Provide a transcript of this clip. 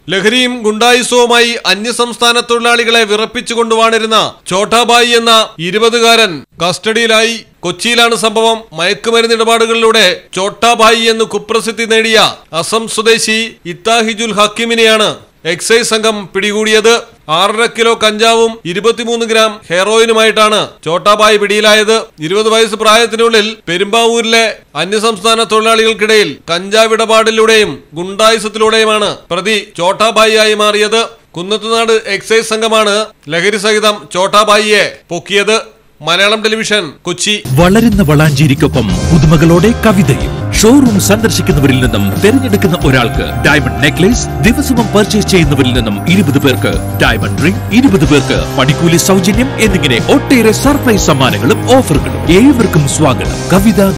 ലഹരിയും ഗുണ്ടായുസവുമായി അന്യസംസ്ഥാന തൊഴിലാളികളെ വിറപ്പിച്ചു കൊണ്ടുവാണിരുന്ന ചോട്ടാബായി എന്ന ഇരുപതുകാരൻ കസ്റ്റഡിയിലായി കൊച്ചിയിലാണ് സംഭവം മയക്കുമരുന്ന് ഇടപാടുകളിലൂടെ ചോട്ടാബായി എന്ന് കുപ്രസിദ്ധി നേടിയ അസം സ്വദേശി ഇത്താഹിജുൽ ഹക്കിമിനെയാണ് എക്സൈസ് സംഘം പിടികൂടിയത് ആറര കിലോ കഞ്ചാവും ഇരുപത്തിമൂന്ന് ഗ്രാം ഹെറോയിനുമായിട്ടാണ് ചോട്ടാബായി പിടിയിലായത് ഇരുപത് വയസ്സ് പ്രായത്തിനുള്ളിൽ പെരുമ്പാവൂരിലെ അന്യസംസ്ഥാന തൊഴിലാളികൾക്കിടയിൽ കഞ്ചാവ് ഇടപാടിലൂടെയും ഗുണ്ടായുസത്തിലൂടെയുമാണ് പ്രതി ചോട്ടാബായി ആയി മാറിയത് കുന്നത്തുനാട് എക്സൈസ് സംഘമാണ് ലഹരി സഹിതം ചോട്ടാബായിയെ പൊക്കിയത് മലയാളം ടെലിവിഷൻ കൊച്ചി വളരുന്ന വളാഞ്ചേരിക്കൊപ്പം പുതുമകളോടെ കവിതയും ഷോറൂം സന്ദർശിക്കുന്നവരിൽ നിന്നും തിരഞ്ഞെടുക്കുന്ന ഒരാൾക്ക് ഡയമണ്ട് നെക്ലേസ് ദിവസവും പർച്ചേസ് ചെയ്യുന്നവരിൽ നിന്നും ഇരുപത് പേർക്ക് ഡയമണ്ട് റിംഗ് ഇരുപത് പേർക്ക് പണിക്കൂലി സൗജന്യം എന്നിങ്ങനെ ഒട്ടേറെ സർപ്രൈസ് സമ്മാനങ്ങളും ഓഫറുകളും ഏവർക്കും സ്വാഗതം കവിത